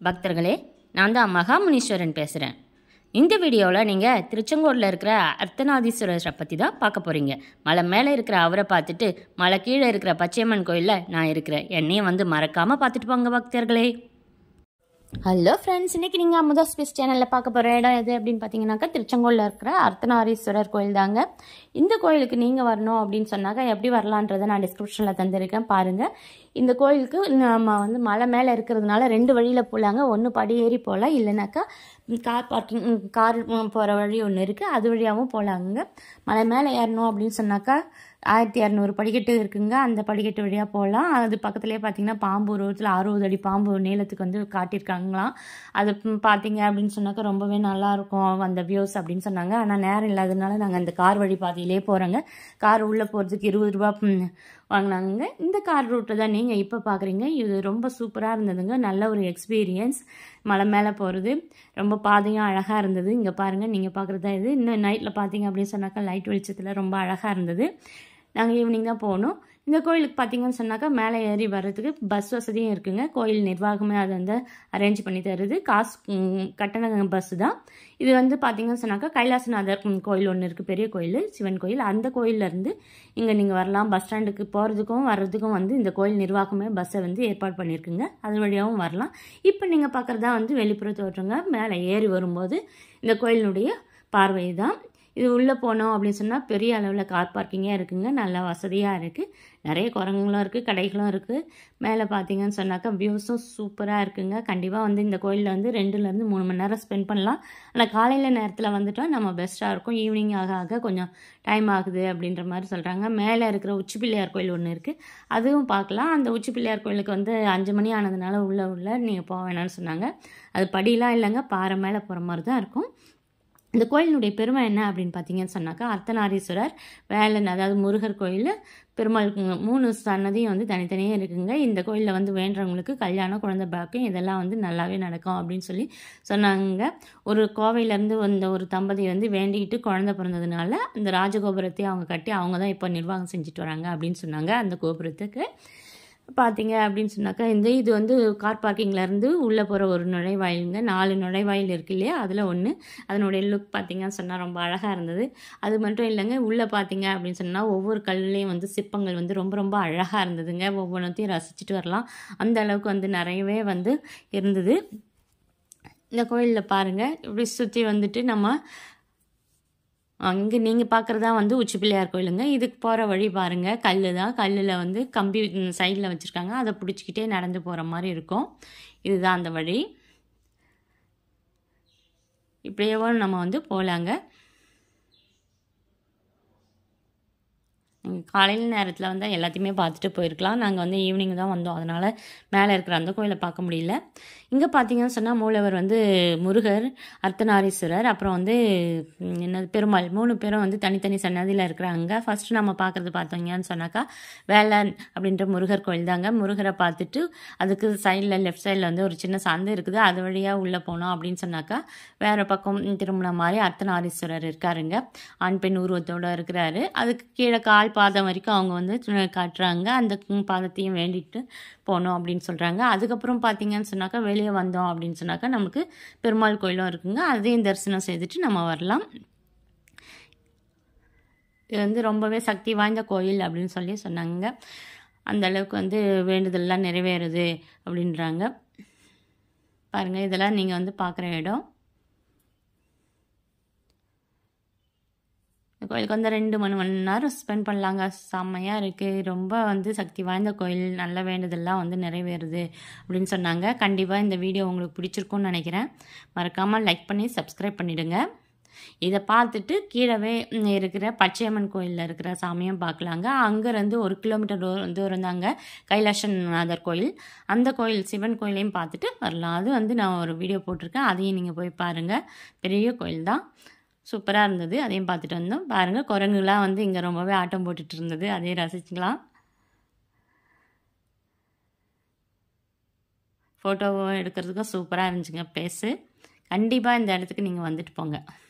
பக்தர்களே நான் தான் மகாமுனீஸ்வரன் பேசுகிறேன் இந்த வீடியோவில் நீங்கள் திருச்செங்கோடில் இருக்கிற அர்த்தநாதீஸ்வரரை பற்றி தான் பார்க்க போகிறீங்க மலை மேலே இருக்கிற அவரை பார்த்துட்டு மலை கீழே இருக்கிற பச்சையம்மன் கோயிலில் நான் இருக்கிறேன் என்னையும் வந்து மறக்காமல் பார்த்துட்டு போங்க பக்தர்களே ஹலோ ஃப்ரெண்ட்ஸ் இன்றைக்கி நீங்கள் அமுதா ஸ்பேஸ் சேனலில் பார்க்க போகிற இடம் எது அப்படின்னு பார்த்தீங்கன்னாக்கா திருச்செங்கோலில் இருக்கிற அர்த்தநாரீஸ்வரர் கோயில் தாங்க இந்த கோயிலுக்கு நீங்கள் வரணும் அப்படின்னு சொன்னாக்கா எப்படி வரலான்றதை நான் டிஸ்கிரிப்ஷனில் தந்திருக்கேன் பாருங்கள் இந்த கோயிலுக்கு நம்ம வந்து மலை மேலே இருக்கிறதுனால ரெண்டு வழியில் போகலாங்க ஒன்று படி ஏறி போகலாம் இல்லைனாக்கா கார் பார்க்கிங் கார் போகிற வழி ஒன்று இருக்குது அது வழியாகவும் போகலாங்க மலை மேலே ஏறணும் அப்படின்னு சொன்னாக்கா ஆயிரத்தி இரநூறு படிக்கட்டு இருக்குங்க அந்த படிக்கட்டு வழியாக போகலாம் அது பக்கத்துலேயே பார்த்தீங்கன்னா பாம்பு உருவத்தில் அறுபது அடி பாம்பு நீளத்துக்கு வந்து காட்டியிருக்காங்களாம் அது ம், பார்த்தீங்க அப்படின்னு சொன்னாக்கா ரொம்பவே நல்லாயிருக்கும் அந்த வியூஸ் அப்படின்னு சொன்னாங்க ஆனால் நேரம் இல்லாததுனால நாங்கள் அந்த கார் வழி பாதையிலே போகிறோங்க கார் உள்ளே போகிறதுக்கு இருபது ரூபா ம், வாங்கினாங்க இந்த கார் ரூட்டை தான் நீங்கள் இப்போ பார்க்குறீங்க இது ரொம்ப சூப்பராக இருந்ததுங்க நல்ல ஒரு எக்ஸ்பீரியன்ஸ் மலை மேலே போகிறது ரொம்ப பாதையும் அழகாக இருந்தது இங்கே பாருங்கள் நீங்கள் பார்க்குறது தான் இது இன்னும் நைட்டில் பார்த்தீங்க அப்படின்னு சொன்னாக்கா லைட் வெளிச்சத்தில் ரொம்ப அழகாக இருந்தது நாங்கள் ஈவினிங் தான் போகணும் இந்த கோயிலுக்கு பார்த்தீங்கன்னு சொன்னாக்கா மேலே ஏறி வர்றதுக்கு பஸ் வசதியும் இருக்குங்க கோயில் நிர்வாகமே அதை வந்து அரேஞ்ச் பண்ணி தருது காசு ம், கட்டண பஸ் தான் இது வந்து பார்த்தீங்கன்னு சொன்னாக்கா கைலாசநாதர் ம், கோயில் ஒன்று இருக்குது பெரிய கோயில் சிவன் கோயில் அந்த கோயிலேருந்து இங்கே நீங்கள் வரலாம் பஸ் ஸ்டாண்டுக்கு போகிறதுக்கும் வர்றதுக்கும் வந்து இந்த கோயில் நிர்வாகமே பஸ்ஸை வந்து ஏற்பாடு பண்ணியிருக்குங்க அது வழியாகவும் வரலாம் இப்போ நீங்கள் பார்க்குறதா வந்து வெளிப்புற தோற்றங்க மேலே ஏறி வரும்போது இந்த கோயிலினுடைய பார்வை தான் இது உள்ளே போனோம் அப்படின்னு சொன்னால் பெரிய அளவில் கார் பார்க்கிங்கே இருக்குங்க நல்லா வசதியாக இருக்குது நிறைய குரங்குகளும் இருக்குது கடைகளும் இருக்குது மேலே பார்த்தீங்கன்னு சொன்னாக்கா வியூஸும் சூப்பராக இருக்குங்க கண்டிப்பாக வந்து இந்த கோயிலில் வந்து ரெண்டுலேருந்து மூணு மணி நேரம் ஸ்பெண்ட் பண்ணலாம் ஆனால் காலையில் நேரத்தில் வந்துட்டோம் நம்ம பெஸ்ட்டாக இருக்கும் ஈவினிங் ஆக ஆக கொஞ்சம் டைம் ஆகுது அப்படின்ற மாதிரி சொல்கிறாங்க மேலே இருக்கிற உச்சி பிள்ளையார் கோயில் ஒன்று இருக்குது அதுவும் பார்க்கலாம் அந்த உச்சி பிள்ளையார் கோயிலுக்கு வந்து அஞ்சு மணி ஆனதுனால உள்ளே உள்ள நீங்கள் போக வேணாம்னு சொன்னாங்க அது படிலாம் இல்லைங்க பாறை மேலே போகிற மாதிரி தான் இருக்கும் இந்த கோயிலினுடைய பெருமை என்ன அப்படின்னு பார்த்தீங்கன்னு சொன்னாக்கா அர்த்தநாரீஸ்வரர் வேலன் அதாவது முருகர் கோயில் பெருமாள் கு- மூணு சன்னதியும் வந்து தனித்தனியாக இருக்குங்க இந்த கோயிலில் வந்து வேண்டுறவங்களுக்கு கல்யாணம் குழந்தை பாக்கியம் இதெல்லாம் வந்து நல்லாவே நடக்கும் அப்படின்னு சொல்லி சொன்னாங்க ஒரு கோவையிலேருந்து வந்த ஒரு தம்பதி வந்து வேண்டிக்கிட்டு குழந்தை பிறந்ததுனால அந்த ராஜகோபுரத்தை அவங்க கட்டி அவங்க தான் இப்போ நிர்வாகம் செஞ்சுட்டு வராங்க அப்படின்னு சொன்னாங்க அந்த கோபுரத்துக்கு பார்த்தீங்க அப்படின்னு சொன்னாக்கா இந்த இது வந்து கார் பார்க்கிங்லேருந்து உள்ளே போகிற ஒரு நுழைவாயிலுங்க நாலு நுழைவாயில் இருக்கு இல்லையா அதில் ஒன்று அதனுடைய லுக் பார்த்தீங்கன்னு சொன்னால் ரொம்ப அழகாக இருந்தது அது மட்டும் இல்லைங்க உள்ளே பார்த்தீங்க அப்படின்னு சொன்னால் ஒவ்வொரு கல்லையும் வந்து சிற்பங்கள் வந்து ரொம்ப ரொம்ப அழகாக இருந்ததுங்க ஒவ்வொன்றத்தையும் ரசிச்சுட்டு வரலாம் அந்த அளவுக்கு வந்து நிறையவே வந்து இருந்தது இந்த கோயிலில் பாருங்கள் இப்படி சுற்றி வந்துட்டு நம்ம அங்கே நீங்கள் பார்க்குறதா வந்து உச்சி பிள்ளையார் கோயிலுங்க இதுக்கு போகிற வழி பாருங்கள் கல் தான் கல்லில் வந்து கம்பி சைடில் வச்சுருக்காங்க அதை பிடிச்சிக்கிட்டே நடந்து போகிற மாதிரி இருக்கும் இதுதான் அந்த வழி இப்படியே நம்ம வந்து போகலாங்க நீங்கள் காலையில் நேரத்தில் வந்தால் எல்லாத்தையுமே பார்த்துட்டு போயிருக்கலாம் நாங்கள் வந்து ஈவினிங் தான் வந்தோம் அதனால் மேலே இருக்கிற அந்த கோயிலை பார்க்க முடியல இங்கே பார்த்தீங்கன்னு சொன்னால் மூலவர் வந்து முருகர் அர்த்தநாரீஸ்வரர் அப்புறம் வந்து ம், என்னது பெருமாள் மூணு பேரும் வந்து தனித்தனி சன்னதியில் இருக்கிறாங்க ஃபஸ்ட்டு நம்ம பார்க்குறது பார்த்தீங்கன்னு சொன்னாக்கா வேலன் அப்படின்ற முருகர் கோயில் தாங்க முருகரை பார்த்துட்டு அதுக்கு சைடில் லெஃப்ட் சைடில் வந்து ஒரு சின்ன சந்து இருக்குது அது வழியாக உள்ளே போனோம் அப்படின்னு சொன்னாக்கா வேறு பக்கம் திருமணம் மாதிரி அர்த்தநாரீஸ்வரர் இருக்காருங்க ஆண் பெண் உருவத்தோடு இருக்கிறாரு அதுக்கு கீழே கால் பாதம் வரைக்கும் அவங்க வந்து து- காட்டுறாங்க அந்த கும் பாதத்தையும் வேண்டிட்டு போனோம் அப்படின்னு சொல்கிறாங்க அதுக்கப்புறம் பார்த்தீங்கன்னு சொன்னாக்கா வெளியே வந்தோம் அப்படின்னு சொன்னாக்கா நமக்கு பெருமாள் கோயிலும் இருக்குங்க அதையும் தரிசனம் செய்துட்டு நம்ம வரலாம் இது வந்து ரொம்பவே சக்தி வாய்ந்த கோயில் அப்படின்னு சொல்லி சொன்னாங்க அந்த அளவுக்கு வந்து வேண்டுதல்லாம் நிறைவேறுது அப்படின்றாங்க பாருங்கள் இதெல்லாம் நீங்கள் வந்து பார்க்குற இடம் இந்த கோயிலுக்கு வந்து ரெண்டு மணி மணி நேரம் ஸ்பெண்ட் பண்ணலாங்க செம்மையாக இருக்குது ரொம்ப வந்து சக்தி வாய்ந்த கோயில் நல்ல வேண்டுதல்லாம் வந்து நிறைவேறுது அப்படின்னு சொன்னாங்க கண்டிப்பாக இந்த வீடியோ உங்களுக்கு பிடிச்சிருக்கும்னு நினைக்கிறேன் மறக்காமல் லைக் பண்ணி சப்ஸ்கிரைப் பண்ணிவிடுங்க இதை பார்த்துட்டு கீழவே ம், இருக்கிற பச்சையம்மன் கோயிலில் இருக்கிற சாமியும் பார்க்கலாங்க அங்கேருந்து ஒரு கிலோமீட்டர் தூரம் தூரம் தாங்க கைலாசநாதர் கோயில் அந்த கோயில் சிவன் கோயிலையும் பார்த்துட்டு வரலாம் அது வந்து நான் ஒரு வீடியோ போட்டிருக்கேன் அதையும் நீங்கள் போய் பாருங்கள் பெரிய கோயில் தான் சூப்பராக இருந்தது அதையும் பார்த்துட்டு வந்தோம் பாருங்கள் குரங்குலாம் வந்து இங்கே ரொம்பவே ஆட்டம் போட்டுட்டு இருந்தது அதையும் ரசிச்சுக்கலாம் ஃபோட்டோ எடுக்கிறதுக்கும் சூப்பராக இருந்துச்சுங்க ப்ளேஸு கண்டிப்பாக இந்த இடத்துக்கு நீங்கள் வந்துட்டு போங்க